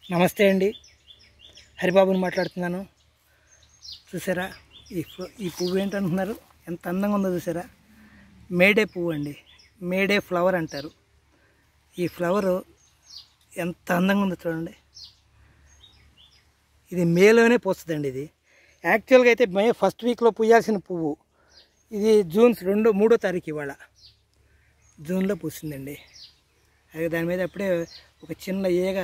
నమస్తే అండి హరిబాబుని మాట్లాడుతున్నాను చూసారా ఈ పు- ఈ పువ్వు ఏంటంటున్నారు ఎంత అందంగా ఉందో చూసారా మేడే పువ్వు అండి మేడే ఫ్లవర్ అంటారు ఈ ఫ్లవరు ఎంత అందంగా ఉందో చూడండి ఇది మేలోనే పోస్తుందండి ఇది యాక్చువల్గా అయితే మే ఫస్ట్ వీక్లో పూయాల్సిన పువ్వు ఇది జూన్ రెండు మూడో తారీఖు ఇవాళ జూన్లో పూసిందండి అది దాని మీద అప్పుడే ఒక చిన్న ఈగ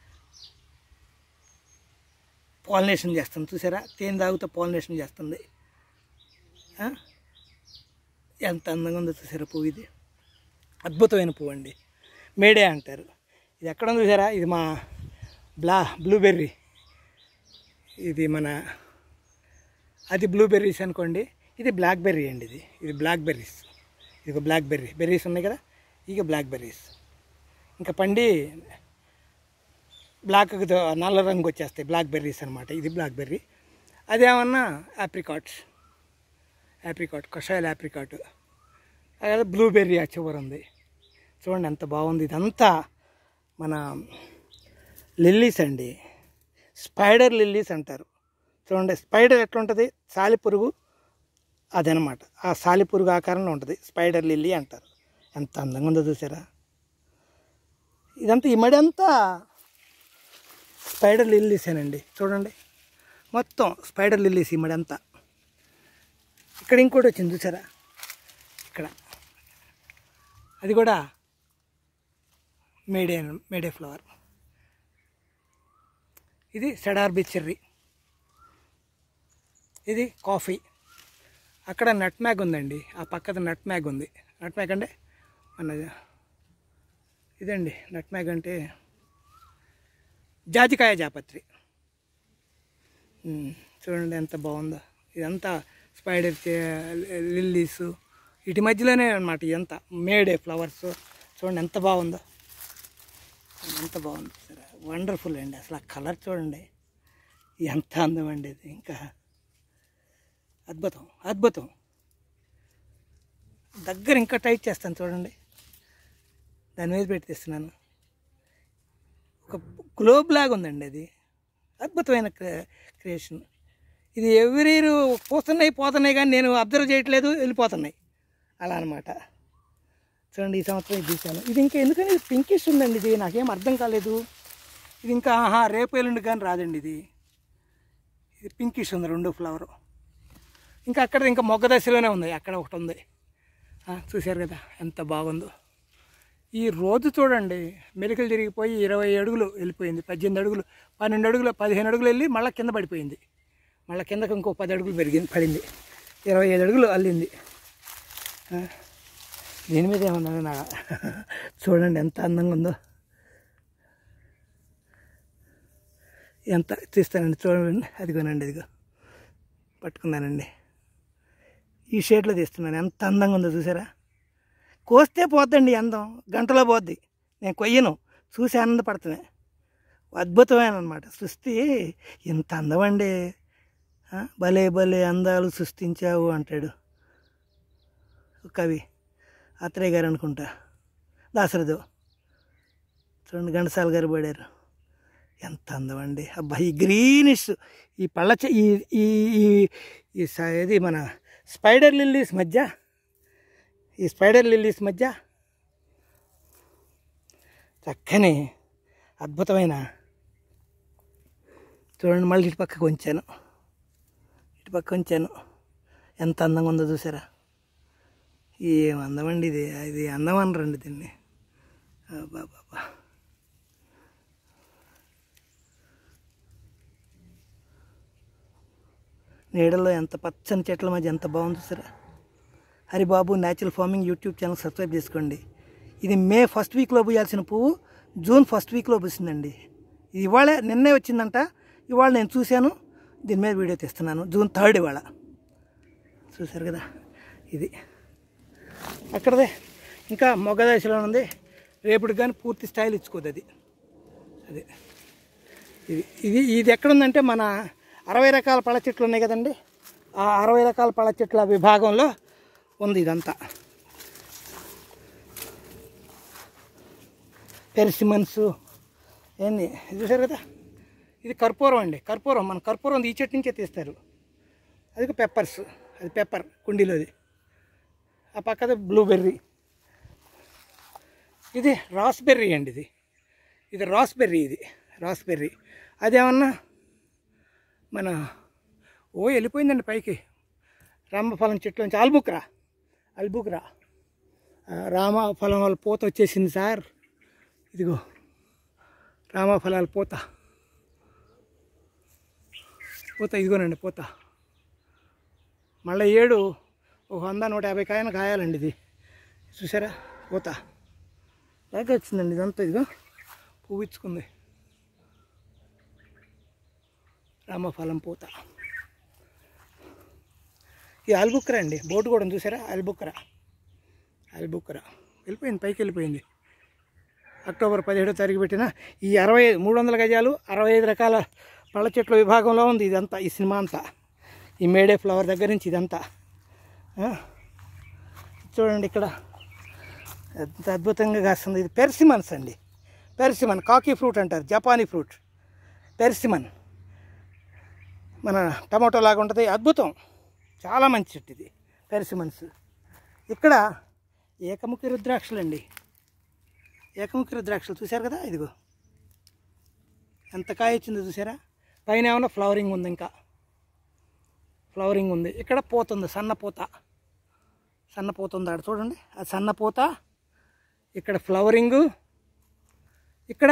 పాలినేషన్ చేస్తుంది చూసారా తేనె తాగుతూ పాలినేషన్ చేస్తుంది ఆ? ఎంత అందంగా ఉందో చూసారా పువ్వు ఇది అద్భుతమైన పువ్వు అండి మేడే అంటారు ఇది ఎక్కడ ఉంది చూసారా ఇది మా బ్లా బ్లూబెర్రీ ఇది మన అది బ్లూబెర్రీస్ అనుకోండి ఇది బ్లాక్ బెర్రీ అండి ఇది ఇది బ్లాక్ బెర్రీస్ ఇది ఒక బ్లాక్ బెర్రీ బెర్రీస్ ఉన్నాయి కదా ఇక బ్లాక్ బెర్రీస్ ఇంకా పండి బ్లాక్ నల్ల రంగు వచ్చేస్తాయి బ్లాక్ బెర్రీస్ అనమాట ఇది బ్లాక్ బెర్రీ అదేమన్నా యాప్రికాట్స్ యాప్రికాట్ కషాయాల యాప్రికాట్ అదే బ్లూబెర్రీ ఆ చివర ఉంది చూడండి ఎంత బాగుంది ఇదంతా మన లిల్లీస్ అండి స్పైడర్ లిల్లీస్ అంటారు చూడండి స్పైడర్ ఎట్లా ఉంటుంది సాలిపురుగు అదనమాట ఆ సాలిపురుగు ఆకారంలో ఉంటుంది స్పైడర్ లిల్లీ అంటారు ఎంత అందంగా ఉందో చూసారా ఇదంతా ఈ మడి అంతా స్పైడర్ లిల్లీసేనండి చూడండి మొత్తం స్పైడర్ లిల్లీస్ ఈ మడి అంతా ఇక్కడ ఇంకోటి వచ్చింది చూసారా ఇక్కడ అది కూడా మేడే మేడే ఫ్లవర్ ఇది సెడార్బి చెర్రీ ఇది కాఫీ అక్కడ నట్ మ్యాగ్ ఉందండి ఆ పక్కన నట్ మ్యాగ్ ఉంది నట్ మ్యాగ్ అంటే మన ఇదండి నట్ మ్యాగ్ అంటే జాజికాయ జాపత్రి ఉమ్, చూడండి ఎంత బాగుందో ఇదంతా స్పైడర్ లిల్లీస్ వీటి మధ్యలోనే అనమాట ఇదంతా మేడే ఫ్లవర్స్ చూడండి ఎంత బాగుందో ఎంత బాగుంది సరే వండర్ఫుల్ అండి అసలు ఆ కలర్ చూడండి ఎంత అందం అండి ఇది ఇంకా అద్భుతం అద్భుతం దగ్గర ఇంకా టైట్ చేస్తాను చూడండి దాని మీద పెట్టి తీస్తున్నాను ఒక గ్లోబ్ లాగా ఉందండి అది అద్భుతమైన క్రియేషన్ ఇది ఎవ్రీ పోతున్నాయి పోతున్నాయి కానీ నేను అబ్జర్వ్ చేయట్లేదు వెళ్ళిపోతున్నాయి అలా అనమాట చూడండి ఈ సంవత్సరం ఇది తీశాను ఇది ఇంకా ఎందుకని ఇది పింకిష్ ఉందండి ఇది నాకేం అర్థం కాలేదు ఇది ఇంకా ఆహా రేపు ఎల్లుండి కానీ రాదండి ఇది ఇది పింకిష్ ఉంది రెండు ఫ్లవర్ ఇంకా అక్కడ ఇంకా మొగ్గ దశలోనే ఉంది అక్కడ ఒకటి ఉంది ఆ, చూశారు కదా ఎంత బాగుందో ఈ రోజు చూడండి మెలికలు తిరిగిపోయి ఇరవై అడుగులు వెళ్ళిపోయింది పద్దెనిమిది అడుగులు పన్నెండు అడుగులు పదిహేను అడుగులు వెళ్ళి మళ్ళీ కింద పడిపోయింది మళ్ళీ కిందకు ఇంకో పది అడుగులు పెరిగింది పడింది ఇరవై ఐదు అడుగులు అల్లింది ఆ, దీని మీద ఏమన్నా నా చూడండి ఎంత అందంగా ఉందో ఎంత తీస్తానండి చూడండి అదిగోనండి ఇదిగో పట్టుకున్నానండి ఈ షేడ్లో తీస్తున్నాను ఎంత అందంగా ఉందో చూసారా కోస్తే పోద్దండి ఈ అందం గంటలో పోద్ది నేను కొయ్యను చూసి ఆనందపడుతున్నా అద్భుతమైన అనమాట సృష్టి ఇంత అందం అండి ఆ, భలే భలే అందాలు సృష్టించావు అంటాడు ఒక కవి అత్రేయ గారు అనుకుంటా దాసరథు చూడండి ఘంటసాల గారు పడారు ఎంత అందం అండి అబ్బా ఈ గ్రీనిష్ ఈ పళ్ళ చె- ఈ ఈ ఈ- ఈ స- ఇది మన స్పైడర్ లిల్లీస్ మధ్య ఈ స్పైడర్ లిల్లీస్ మధ్య చక్కని అద్భుతమైన చూడండి మళ్ళీ ఇటు పక్కకు ఉంచాను ఇటు పక్క ఉంచాను ఎంత అందంగా ఉందో చూసారా ఏం అందం అండి ఇది ఇది అందం అనరండి దీన్ని బాబా నీడల్లో ఎంత పచ్చని చెట్ల మధ్య ఎంత బాగుంది చూసారా Haribabu natural farming YouTube channel subscribe చేసుకోండి ఇది మే ఫస్ట్ వీక్లో పూయాల్సిన పువ్వు జూన్ ఫస్ట్ వీక్లో పూసిందండి ఇది ఇవాళ నిన్నే వచ్చిందంట ఇవాళ నేను చూశాను దీని మీద వీడియో తీస్తున్నాను జూన్ థర్డ్ ఇవాళ చూసారు కదా ఇది అక్కడదే ఇంకా మొగ్గ దశలో ఉంది రేపటికి కానీ పూర్తి స్టైల్ ఇచ్చుకోదు అది అది ఇది ఇది ఇది ఎక్కడుందంటే మన అరవై రకాల పళ్ళ చెట్లు ఉన్నాయి కదండి ఆ అరవై రకాల పళ్ళ చెట్ల విభాగంలో ఉంది ఇదంతా పెర్సిమన్స్ ఏంది ఇది చూసారు కదా ఇది కర్పూరం అండి కర్పూరం మన కర్పూరం ఈ చెట్టు నుంచే తీస్తారు అది పెప్పర్స్ అది పెప్పర్ కుండీలోది ఆ పక్కది బ్లూబెర్రీ ఇది రాస్బెర్రీ అండి ఇది ఇది రాస్బెర్రీ ఇది రాస్బెర్రీ అదేమన్నా మన ఓ వెళ్ళిపోయిందండి పైకి రామఫలం చెట్ల నుంచి అల్బుక్రా అల్బుక్రా ఆ, రామఫలం వాళ్ళ పూత వచ్చేసింది సార్ ఇదిగో రామఫలాల పూత పూత ఇదిగోనండి పూత మళ్ళీ ఏడు ఒక వంద నూట యాభై కాయలు కాయాలండి ఇది చూసారా పూత బాగా వచ్చిందండి ఇదంతా ఇదిగో పువ్వు ఇచ్చుకుంది రామఫలం పూత ఈ అల్బుక్రా అండి బోటు కూడా ఉంది చూసారా అల్బుక్రా అల్బుక్రా వెళ్ళిపోయింది పైకి వెళ్ళిపోయింది అక్టోబర్ పదిహేడో తారీఖు పెట్టిన ఈ అరవై మూడు వందల గజాలు అరవై ఐదు రకాల పళ్ళ చెట్ల విభాగంలో ఉంది ఇదంతా ఈ సినిమా అంతా ఈ మేడే ఫ్లవర్ దగ్గర నుంచి ఇదంతా ఆ? చూడండి ఇక్కడ ఎంత అద్భుతంగా కాస్తుంది ఇది పెర్సిమన్స్ అండి పెర్సిమన్ కాకీ ఫ్రూట్ అంటారు జపానీ ఫ్రూట్ పెర్సిమన్ మన టమాటో లాగా ఉంటుంది అద్భుతం చాలా మంచి చెట్టు ఇది పెర్సిమన్స్ ఇక్కడ ఏకముఖి రుద్రాక్షలు అండి ఏకముఖి రుద్రాక్షలు చూశారు కదా ఇదిగో ఎంత కాయ వచ్చిందో చూసారా పైన ఏమన్నా ఫ్లవరింగ్ ఉంది ఇంకా ఫ్లవరింగ్ ఉంది ఇక్కడ పూత ఉంది సన్న పూత సన్న పూత ఉంది ఆడ చూడండి ఆ సన్న పూత ఇక్కడ ఫ్లవరింగు ఇక్కడ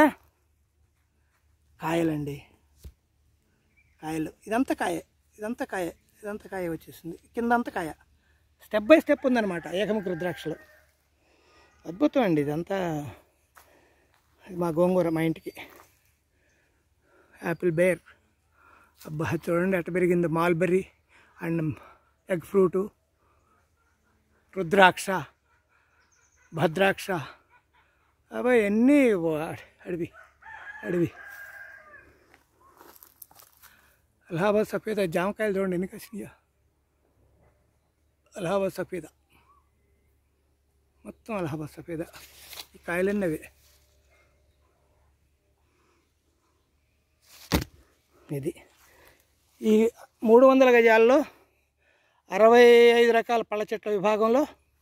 కాయలండి కాయలు ఇదంతా కాయ ఇదంతా కాయ ఇదంతా కాయ వచ్చేసింది కిందంతా కాయ స్టెప్ బై స్టెప్ ఉందన్నమాట ఏకముఖ రుద్రాక్షలు అద్భుతం అండి ఇదంతా ఇది మా గోంగూర మా ఇంటికి యాపిల్ బేర్ అబ్బా చూడండి ఎట్ట పెరిగింది mulberry and egg fruit rudraksha భద్రాక్ష అబ్బాయి ఎన్ని అడవి అడవి అలహాబాద్ సఫేద జామకాయలు చూడండి ఎన్ని కాసినాయో అలహాబాద్ సఫేద మొత్తం అలహాబాద్ సఫేద ఈ కాయలన్నీ అవే ఇది ఈ మూడు వందల గజాల్లో అరవై ఐదు రకాల పళ్ళ చెట్ల విభాగంలో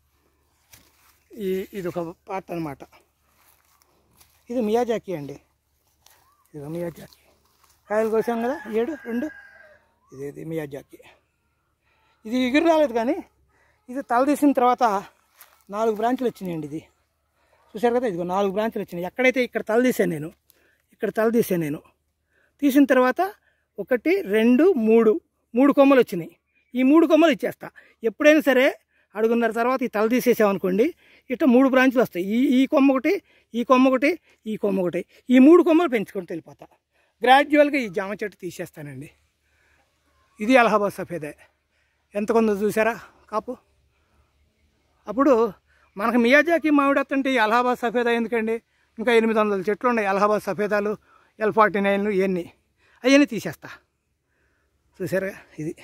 ఈ ఇది ఒక పార్ట్ అనమాట ఇది మియాజాకి అండి ఇది మియాజాకి కాయలు కోసాం కదా ఏడు రెండు ఇది ఇది మియాజాకి ఇది ఎగురు రాలేదు కానీ ఇది తలదీసిన తర్వాత నాలుగు బ్రాంచులు వచ్చినాయండి ఇది చూశారు కదా ఇదిగో నాలుగు బ్రాంచులు వచ్చినాయి ఎక్కడైతే ఇక్కడ తలదీశాను నేను ఇక్కడ తలదీశాను నేను తీసిన తర్వాత ఒకటి రెండు మూడు మూడు కొమ్మలు వచ్చినాయి ఈ మూడు కొమ్మలు ఇచ్చేస్తా ఎప్పుడైనా సరే అడుగున్నర తర్వాత ఈ తల తీసేసామనుకోండి ఇట్లా మూడు బ్రాంచ్లు వస్తాయి ఈ ఈ కొమ్మ ఒకటి ఈ కొమ్మ ఒకటి ఈ కొమ్మ ఒకటి ఈ మూడు కొమ్మలు పెంచుకుంటూ వెళ్ళిపోతా గ్రాడ్యువల్గా ఈ జామ చెట్టు తీసేస్తానండి ఇది అలహాబాద్ సఫేదే ఎంత కొందో చూసారా కాపు అప్పుడు మనకు మియాజాకి మామిడి వస్తుంటే ఈ అలహాబాద్ సఫేదా ఎందుకండి ఇంకా ఎనిమిది వందల చెట్లు ఉన్నాయి అలహాబాద్ సఫేదాలు ఎల్ ఫార్టీ నైన్లు ఇవన్నీ అవన్నీ తీసేస్తా చూసారా ఇది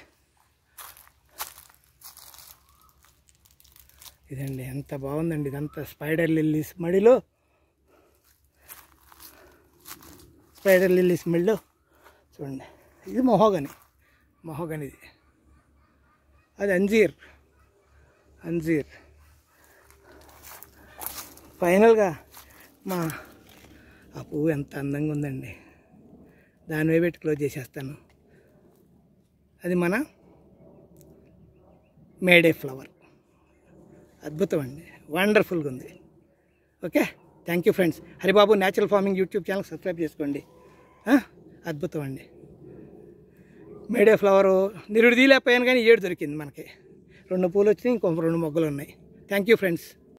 ఇదండి ఎంత బాగుందండి ఇదంతా స్పైడర్ లిల్లీస్ మడిలో స్పైడర్ లిల్లీస్ మడిలో చూడండి ఇది మొహోగని మొహోగని ఇది అది అంజీర్ అంజీర్ ఫైనల్గా మా ఆ పువ్వు ఎంత అందంగా ఉందండి దాని మీద పెట్టి క్లోజ్ చేసేస్తాను అది మన మేడే ఫ్లవర్ అద్భుతం అండి వండర్ఫుల్గా ఉంది okay thank you friends Haribabu natural farming YouTube channel subscribe చేసుకోండి ఆ? అద్భుతం అండి మేడే ఫ్లవరు నిరుడు తీలేకపోయాను కానీ ఏడు దొరికింది మనకి రెండు పూలు వచ్చినాయి ఇంకో రెండు మొగ్గలు ఉన్నాయి థ్యాంక్ యూ ఫ్రెండ్స్